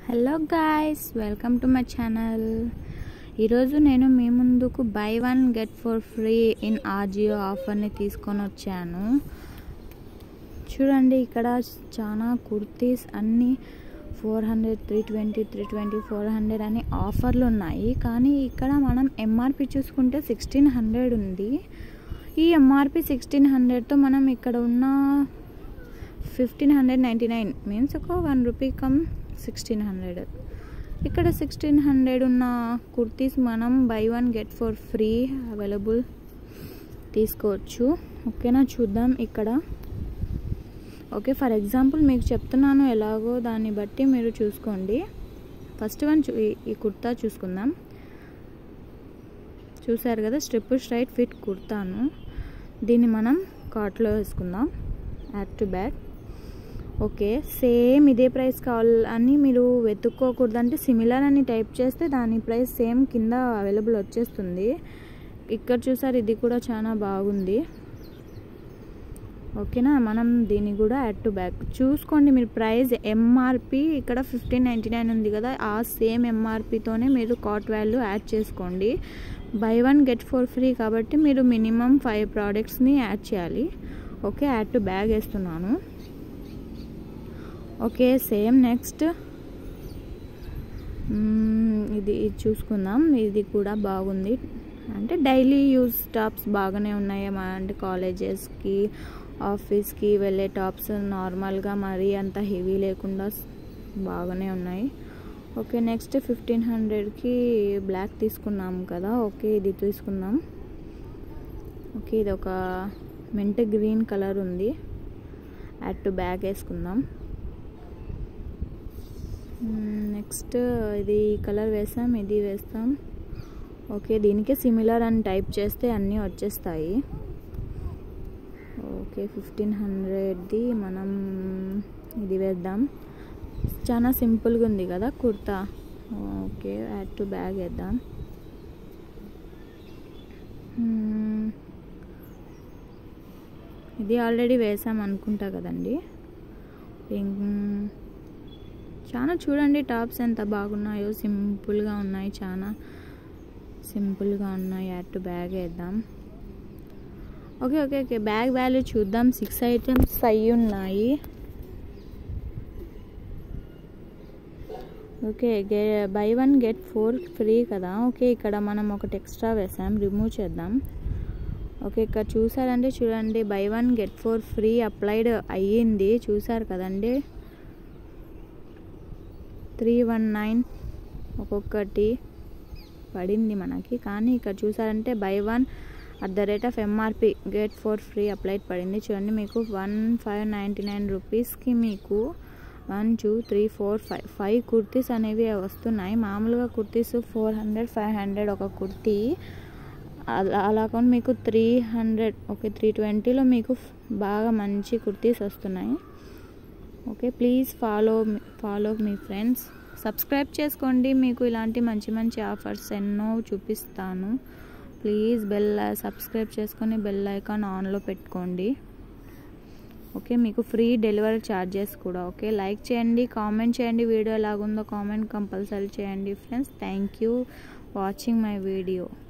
hello guys welcome to my channel ఈరోజు నేను మీ ముందుకు buy one get for free in AJIO ఆఫర్ని తీసుకొని వచ్చాను చూడండి ఇక్కడ చాలా కుర్తీస్ అన్నీ four hundred three twenty three twenty four hundred అని ఆఫర్లు ఉన్నాయి కానీ ఇక్కడ మనం ఎంఆర్పి చూసుకుంటే సిక్స్టీన్ హండ్రెడ్ ఉంది ఈ ఎంఆర్పి సిక్స్టీన్ హండ్రెడ్తో మనం ఇక్కడ ఉన్న fifteen hundred ninety nine means ఒక one rupee come sixteen hundred ఇక్కడ సిక్స్టీన్ హండ్రెడ్ ఉన్న కుర్తీస్ మనం buy one get for free available తీసుకోవచ్చు ఓకేనా చూద్దాం ఇక్కడ ఓకే ఫర్ ఎగ్జాంపుల్ మీకు చెప్తున్నాను ఎలాగో దాన్ని బట్టి మీరు చూసుకోండి ఫస్ట్ వన్ చూ ఈ కుర్తా చూసుకుందాం చూసారు కదా స్ట్రిప్ స్ట్రైట్ ఫిట్ కుర్తాను దీన్ని మనం కార్ట్లో వేసుకుందాం add to bag okay same ఇదే ప్రైస్ కావాలని మీరు వెతుక్కోకూడదంటే సిమిలర్ అని టైప్ చేస్తే దాని ప్రైస్ సేమ్ కింద అవైలబుల్ వచ్చేస్తుంది ఇక్కడ చూసారు ఇది కూడా చాలా బాగుంది ఓకేనా మనం దీన్ని కూడా యాడ్ టు బ్యాక్ చూసుకోండి మీరు ప్రైస్ ఎంఆర్పి ఇక్కడ ఫిఫ్టీన్ నైంటీ నైన్ ఉంది కదా ఆ సేమ్ ఎంఆర్పితోనే మీరు కాట్ వాల్యూ యాడ్ చేసుకోండి buy one get four free కాబట్టి మీరు మినిమం ఫైవ్ ప్రోడక్ట్స్ని యాడ్ చేయాలి ఓకే యాడ్ టు బ్యాగ్ వేస్తున్నాను ఓకే సేమ్ నెక్స్ట్ ఇది ఇది చూసుకుందాం ఇది కూడా బాగుంది అంటే డైలీ యూజ్ టాప్స్ బాగానే ఉన్నాయి అంటే కాలేజెస్కి ఆఫీస్కి వెళ్ళే టాప్స్ నార్మల్గా మరీ అంత హెవీ లేకుండా బాగానే ఉన్నాయి ఓకే నెక్స్ట్ ఫిఫ్టీన్ హండ్రెడ్కి బ్లాక్ తీసుకున్నాం కదా ఓకే ఇది తీసుకుందాం ఓకే ఇది ఒక మెంట్ గ్రీన్ కలర్ ఉంది యాడ్ టు బ్యాగ్ వేసుకుందాం నెక్స్ట్ ఇది కలర్ వేసాం ఇది వేస్తాం ఓకే దీనికి సిమిలర్ అని టైప్ చేస్తే అన్నీ వచ్చేస్తాయి ఓకే ఫిఫ్టీన్ హండ్రెడ్ది మనం ఇది వేద్దాం చాలా సింపుల్గా ఉంది కదా kurta okay add to bag వేద్దాం ఇది ఆల్రెడీ వేసాం అనుకుంటా కదండి చాలా చూడండి టాప్స్ ఎంత బాగున్నాయో సింపుల్గా ఉన్నాయి చాలా సింపుల్గా ఉన్నాయి యాడ్ టు బ్యాగ్ వేద్దాం okay okay okay bag value చూద్దాం సిక్స్ ఐటమ్స్ అయ్యి ఉన్నాయి ఓకే గే buy one get four free కదా ఓకే ఇక్కడ మనం ఒకటి ఎక్స్ట్రా వేసాం రిమూవ్ చేద్దాం ఓకే ఇక్కడ చూసారంటే చూడండి buy one get four free applied అయ్యింది చూసారు కదండి త్రీ వన్ నైన్ ఒక్కొక్కటి పడింది మనకి కానీ ఇక్కడ చూసారంటే buy one at the rate of MRP get four free applied పడింది చూడండి మీకు వన్ ఫైవ్ నైంటీ నైన్ రూపీస్కి మీకు one two three four five five kurtis అనేవి వస్తున్నాయి మామూలుగా kurtis four hundred five hundred ఒక కుర్తీ అలా కానీ మీకు త్రీ హండ్రెడ్ ఓకే త్రీ ట్వంటీలో మీకు బాగా మంచి కుర్తీస్ వస్తున్నాయి ఓకే ప్లీజ్ ఫాలో ఫాలో మీ ఫ్రెండ్స్ సబ్స్క్రైబ్ చేసుకోండి మీకు ఇలాంటి మంచి మంచి ఆఫర్స్ ఎన్నో చూపిస్తాను ప్లీజ్ బెల్ సబ్స్క్రైబ్ చేసుకొని బెల్ ఐకాన్ ఆన్లో పెట్టుకోండి ఓకే మీకు ఫ్రీ డెలివరీ ఛార్జెస్ కూడా ఓకే లైక్ చేయండి కామెంట్ చేయండి వీడియో ఎలాగుందో కామెంట్ కంపల్సరీ చేయండి friends thank you watching my video